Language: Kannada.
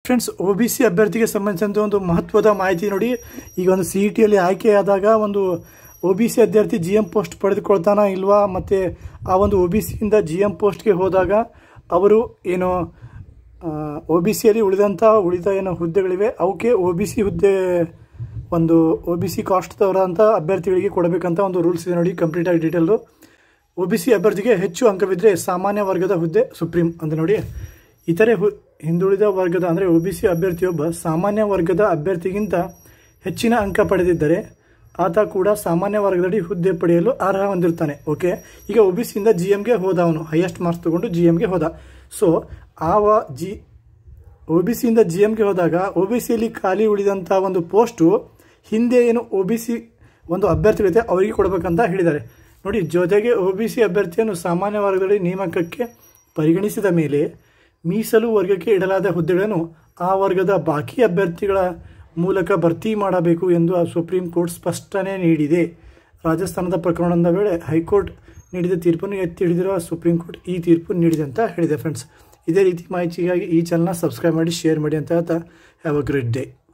ಫ್ರೆಂಡ್ಸ್ ಒ ಬಿ ಸಿ ಅಭ್ಯರ್ಥಿಗೆ ಸಂಬಂಧಿಸಿದಂತೆ ಒಂದು ಮಹತ್ವದ ಮಾಹಿತಿ ನೋಡಿ ಈಗ ಒಂದು ಸಿ ಇ ಟಿಯಲ್ಲಿ ಆಯ್ಕೆಯಾದಾಗ ಒಂದು ಒ ಬಿ ಸಿ ಅಭ್ಯರ್ಥಿ ಜಿ ಎಮ್ ಪೋಸ್ಟ್ ಪಡೆದುಕೊಳ್ತಾನಾ ಇಲ್ವಾ ಮತ್ತು ಆ ಒಂದು ಒ ಬಿ ಸಿಯಿಂದ ಜಿ ಎಮ್ ಪೋಸ್ಟ್ಗೆ ಹೋದಾಗ ಅವರು ಏನು ಒ ಬಿ ಸಿಯಲ್ಲಿ ಉಳಿದಂಥ ಉಳಿದ ಏನು ಹುದ್ದೆಗಳಿವೆ ಅವಕ್ಕೆ ಒ ಬಿ ಸಿ ಹುದ್ದೆ ಒಂದು ಒ ಬಿ ಸಿ ಕಾಸ್ಟ್ದವರಂಥ ಅಭ್ಯರ್ಥಿಗಳಿಗೆ ಕೊಡಬೇಕಂತ ಒಂದು ರೂಲ್ಸ್ ಇದೆ ನೋಡಿ ಕಂಪ್ಲೀಟಾಗಿ ಡೀಟೇಲ್ದು ಒ ಬಿ ಸಿ ಅಭ್ಯರ್ಥಿಗೆ ಹೆಚ್ಚು ಅಂಕವಿದ್ದರೆ ಸಾಮಾನ್ಯ ವರ್ಗದ ಹುದ್ದೆ ಸುಪ್ರೀಂ ಅಂತ ನೋಡಿ ಇತರೆ ಹು ಹಿಂದುಳಿದ ವರ್ಗದ ಅಂದರೆ ಒ ಬಿ ಸಿ ಅಭ್ಯರ್ಥಿಯೊಬ್ಬ ಸಾಮಾನ್ಯ ವರ್ಗದ ಅಭ್ಯರ್ಥಿಗಿಂತ ಹೆಚ್ಚಿನ ಅಂಕ ಪಡೆದಿದ್ದರೆ ಆತ ಕೂಡ ಸಾಮಾನ್ಯ ವರ್ಗದಡಿ ಹುದ್ದೆ ಪಡೆಯಲು ಅರ್ಹ ಹೊಂದಿರ್ತಾನೆ ಓಕೆ ಈಗ ಒ ಬಿ ಸಿಯಿಂದ ಜಿ ಎಮ್ಗೆ ಹೋದ ಅವನು ಹೈಯೆಸ್ಟ್ ಮಾರ್ಕ್ಸ್ ತಗೊಂಡು ಜಿ ಎಮ್ಗೆ ಹೋದ ಸೊ ಆವ ಜಿ ಒ ಬಿ ಸಿಯಿಂದ ಜಿ ಎಮ್ಗೆ ಹೋದಾಗ ಒ ಬಿ ಸಿಯಲ್ಲಿ ಖಾಲಿ ಉಳಿದಂಥ ಒಂದು ಪೋಸ್ಟು ಹಿಂದೆ ಏನು ಒ ಬಿ ಸಿ ಒಂದು ಅಭ್ಯರ್ಥಿಗಳಿದೆ ಅವರಿಗೆ ಕೊಡಬೇಕಂತ ಹೇಳಿದ್ದಾರೆ ನೋಡಿ ಜೊತೆಗೆ ಒ ಬಿ ಸಿ ಅಭ್ಯರ್ಥಿಯನ್ನು ಸಾಮಾನ್ಯ ವರ್ಗದಲ್ಲಿ ನೇಮಕಕ್ಕೆ ಪರಿಗಣಿಸಿದ ಮೇಲೆ ಮೀಸಲು ವರ್ಗಕ್ಕೆ ಇಡಲಾದ ಹುದ್ದೆಗಳನ್ನು ಆ ವರ್ಗದ ಬಾಕಿ ಅಭ್ಯರ್ಥಿಗಳ ಮೂಲಕ ಭರ್ತಿ ಮಾಡಬೇಕು ಎಂದು ಆ ಸುಪ್ರೀಂ ಕೋರ್ಟ್ ಸ್ಪಷ್ಟನೆ ನೀಡಿದೆ ರಾಜಸ್ಥಾನದ ಪ್ರಕರಣದ ವೇಳೆ ಹೈಕೋರ್ಟ್ ನೀಡಿದ ತೀರ್ಪನ್ನು ಎತ್ತಿ ಹಿಡಿದಿರುವ ಸುಪ್ರೀಂ ಕೋರ್ಟ್ ಈ ತೀರ್ಪು ನೀಡಿದೆ ಅಂತ ಹೇಳಿದೆ ಫ್ರೆಂಡ್ಸ್ ಇದೇ ರೀತಿ ಮಾಹಿತಿಗಾಗಿ ಈ ಚಾನಲ್ನ ಸಬ್ಸ್ಕ್ರೈಬ್ ಮಾಡಿ ಶೇರ್ ಮಾಡಿ ಅಂತ ಹೇಳ್ತಾ ಹ್ಯಾವ್ ಅ ಗ್ರೇಟ್ ಡೇ